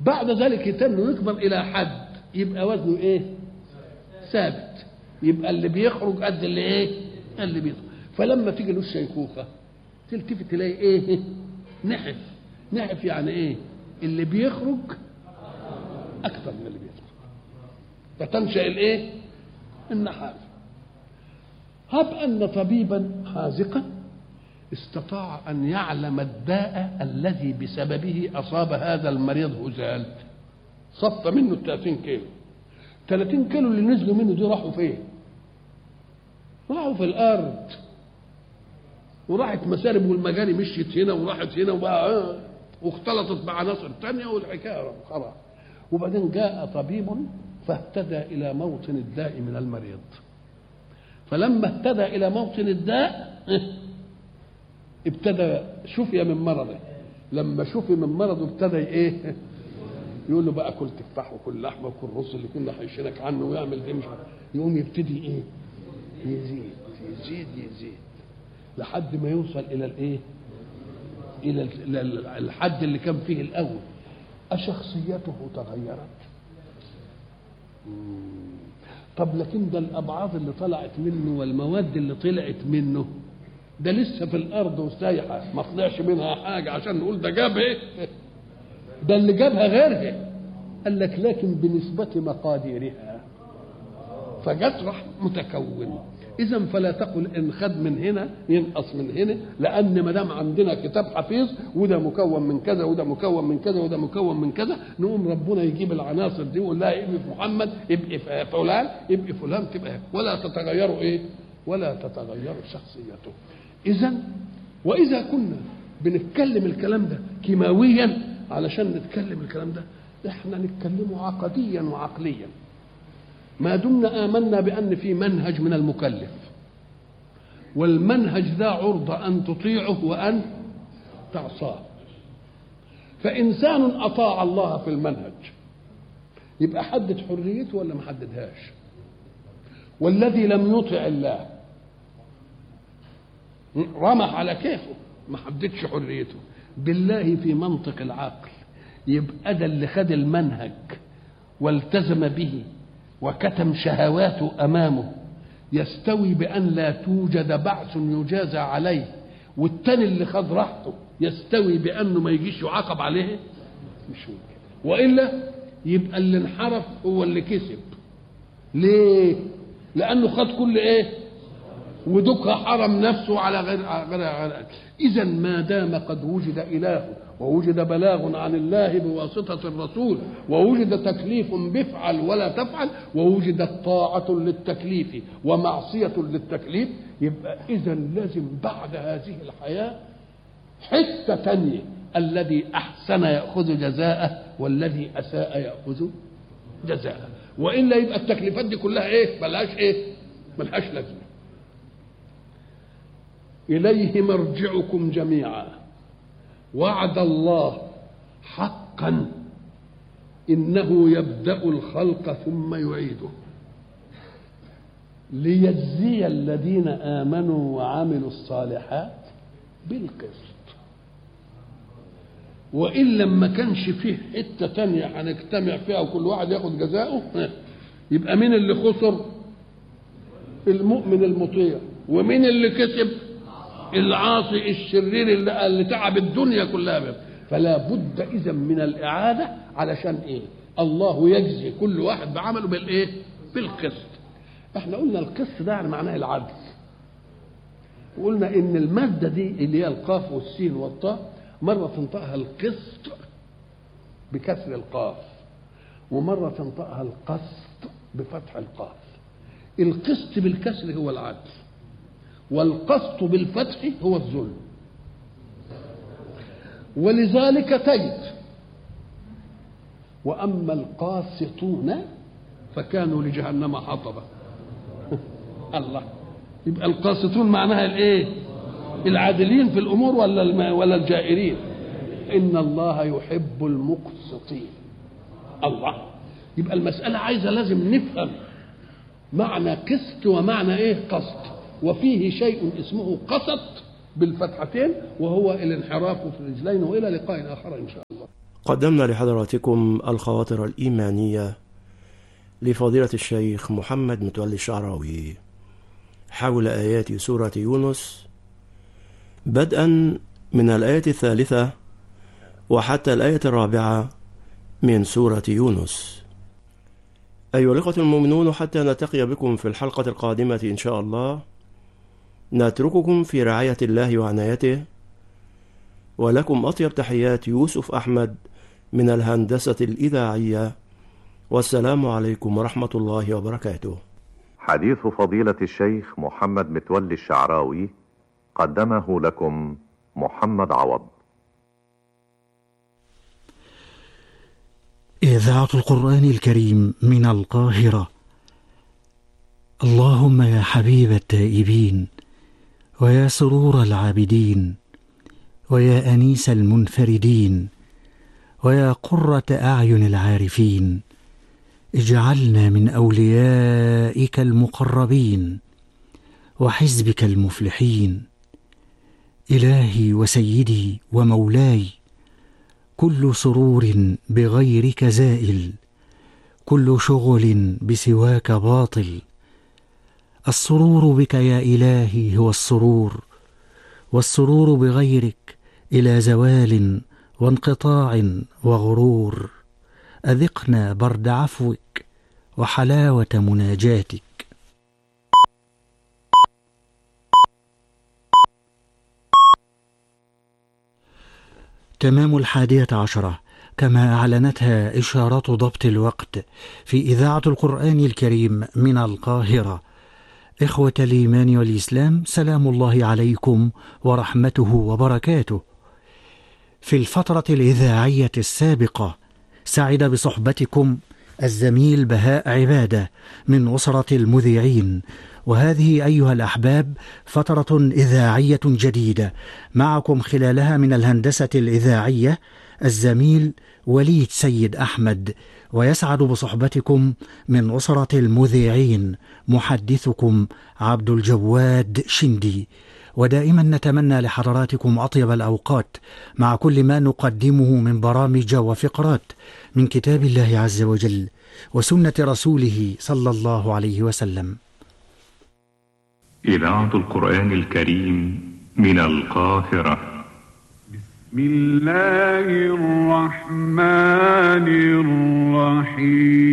بعد ذلك يتم يكبر الى حد يبقى وزنه ايه ثابت يبقى اللي بيخرج قد اللي ايه اللي بيطلع فلما تيجي له الشيخوخه تلتفت تلاقي ايه نحف نحف يعني ايه اللي بيخرج اكثر من اللي بيدخل فتنشا الايه النحاف هب ان طبيبا حاذقا استطاع ان يعلم الداء الذي بسببه اصاب هذا المريض هزال صف منه ال 30 كيلو 30 كيلو اللي نزلوا منه دي راحوا فين؟ راحوا في الارض وراحت مسارب والمجاري مشيت هنا وراحت هنا وبقى آه واختلطت بعناصر تانية والحكايه خلاص وبعدين جاء طبيب فاهتدى الى موطن الداء من المريض فلما اهتدى الى موطن الداء ابتدى شفي من مرضه لما شفي من مرضه ابتدى ايه يقول له بقى كل تفاح وكل لحمه وكل رز اللي كنا حيشينك عنه ويعمل دي مش عارف. يقوم يبتدي ايه يزيد يزيد يزيد لحد ما يوصل الى الايه الى ال- ال- الحد اللي كان فيه الاول أشخصيته تغيرت مم. طب لكن ده الأبعاض اللي طلعت منه والمواد اللي طلعت منه ده لسه في الأرض وسايحة ما طلعش منها حاجة عشان نقول ده جاب إيه ده اللي جابها غيرها قال لك لكن بنسبة مقاديرها فجت راح متكون اذا فلا تقل ان خد من هنا ينقص من هنا لان ما دام عندنا كتاب حفيظ وده مكون من كذا وده مكون من كذا وده مكون من كذا نقوم ربنا يجيب العناصر دي ويقول لها ابقي في محمد ابقي في فلان ابقي فلان تبقى ولا تتغيروا ايه ولا تتغير شخصيته اذا واذا كنا بنتكلم الكلام ده كيماويا علشان نتكلم الكلام ده احنا نتكلمه عقديا وعقليا ما دمنا آمنا بأن في منهج من المكلف والمنهج ذا عرضة أن تطيعه وأن تعصاه فإنسان أطاع الله في المنهج يبقى حدد حريته ولا ما حددهاش والذي لم يطع الله رمح على كيفه ما حددش حريته بالله في منطق العقل يبقى ده اللي خد المنهج والتزم به وكتم شهواته امامه يستوي بان لا توجد بعث يجازى عليه والتاني اللي خد راحته يستوي بانه ما يجيش يعاقب عليه مش ممكن والا يبقى اللي انحرف هو اللي كسب ليه لانه خد كل ايه ودك حرم نفسه على غير غير, غير. اذا ما دام قد وجد اله ووجد بلاغ عن الله بواسطة الرسول ووجد تكليف بفعل ولا تفعل ووجدت طاعة للتكليف ومعصية للتكليف يبقى إذا لازم بعد هذه الحياة حتة تانية الذي أحسن يأخذ جزاءه والذي أساء يأخذ جزاءه وإلا يبقى التكليفات دي كلها إيه ملهاش إيه ملهاش لازمة إليه مرجعكم جميعا وعد الله حقا انه يبدا الخلق ثم يعيده ليجزي الذين امنوا وعملوا الصالحات بالقسط وان لما كانش فيه حته تانية هنجتمع فيها وكل واحد ياخد جزاؤه يبقى مين اللي خسر المؤمن المطيع ومين اللي كسب العاصي الشرير اللي, اللي تعب الدنيا كلها بيه. فلا بد اذا من الاعاده علشان ايه الله يجزي كل واحد بعمله بالايه بالقسط احنا قلنا القسط ده يعني معناه العدل وقلنا ان الماده دي اللي هي القاف والسين والطاء مره تنطقها القسط بكسر القاف ومره تنطقها القسط بفتح القاف القسط بالكسر هو العدل والقسط بالفتح هو الظلم ولذلك تجد واما القاسطون فكانوا لجهنم حطبا الله يبقى القاسطون معناها الايه العادلين في الامور ولا الم... ولا الجائرين ان الله يحب المقسطين الله يبقى المساله عايزه لازم نفهم معنى قسط ومعنى ايه قسط وفيه شيء اسمه قسط بالفتحتين وهو الانحراف في الرجلين والى لقاء اخر ان شاء الله قدمنا لحضراتكم الخواطر الإيمانية لفضيلة الشيخ محمد متولي الشعراوي حول آيات سورة يونس بدءا من الآية الثالثة وحتى الآية الرابعة من سورة يونس أيها الإخوة المؤمنون حتى نلتقي بكم في الحلقة القادمة إن شاء الله نترككم في رعاية الله وعنايته ولكم أطيب تحيات يوسف أحمد من الهندسة الإذاعية والسلام عليكم ورحمة الله وبركاته حديث فضيلة الشيخ محمد متولي الشعراوي قدمه لكم محمد عوض إذاعة القرآن الكريم من القاهرة اللهم يا حبيب التائبين ويا سرور العابدين ويا أنيس المنفردين ويا قرة أعين العارفين اجعلنا من أوليائك المقربين وحزبك المفلحين إلهي وسيدي ومولاي كل سرور بغيرك زائل كل شغل بسواك باطل السرور بك يا إلهي هو السرور والسرور بغيرك إلى زوال وانقطاع وغرور أذقنا برد عفوك وحلاوة مناجاتك تمام الحادية عشرة كما أعلنتها إشارات ضبط الوقت في إذاعة القرآن الكريم من القاهرة إخوة الإيمان والإسلام سلام الله عليكم ورحمته وبركاته في الفترة الإذاعية السابقة سعد بصحبتكم الزميل بهاء عبادة من أسرة المذيعين وهذه أيها الأحباب فترة إذاعية جديدة معكم خلالها من الهندسة الإذاعية الزميل وليد سيد أحمد ويسعد بصحبتكم من أسرة المذيعين محدثكم عبد الجواد شندي ودائما نتمنى لحضراتكم أطيب الأوقات مع كل ما نقدمه من برامج وفقرات من كتاب الله عز وجل وسنة رسوله صلى الله عليه وسلم إذاعة القرآن الكريم من القاهرة بسم الله الرحمن الرحيم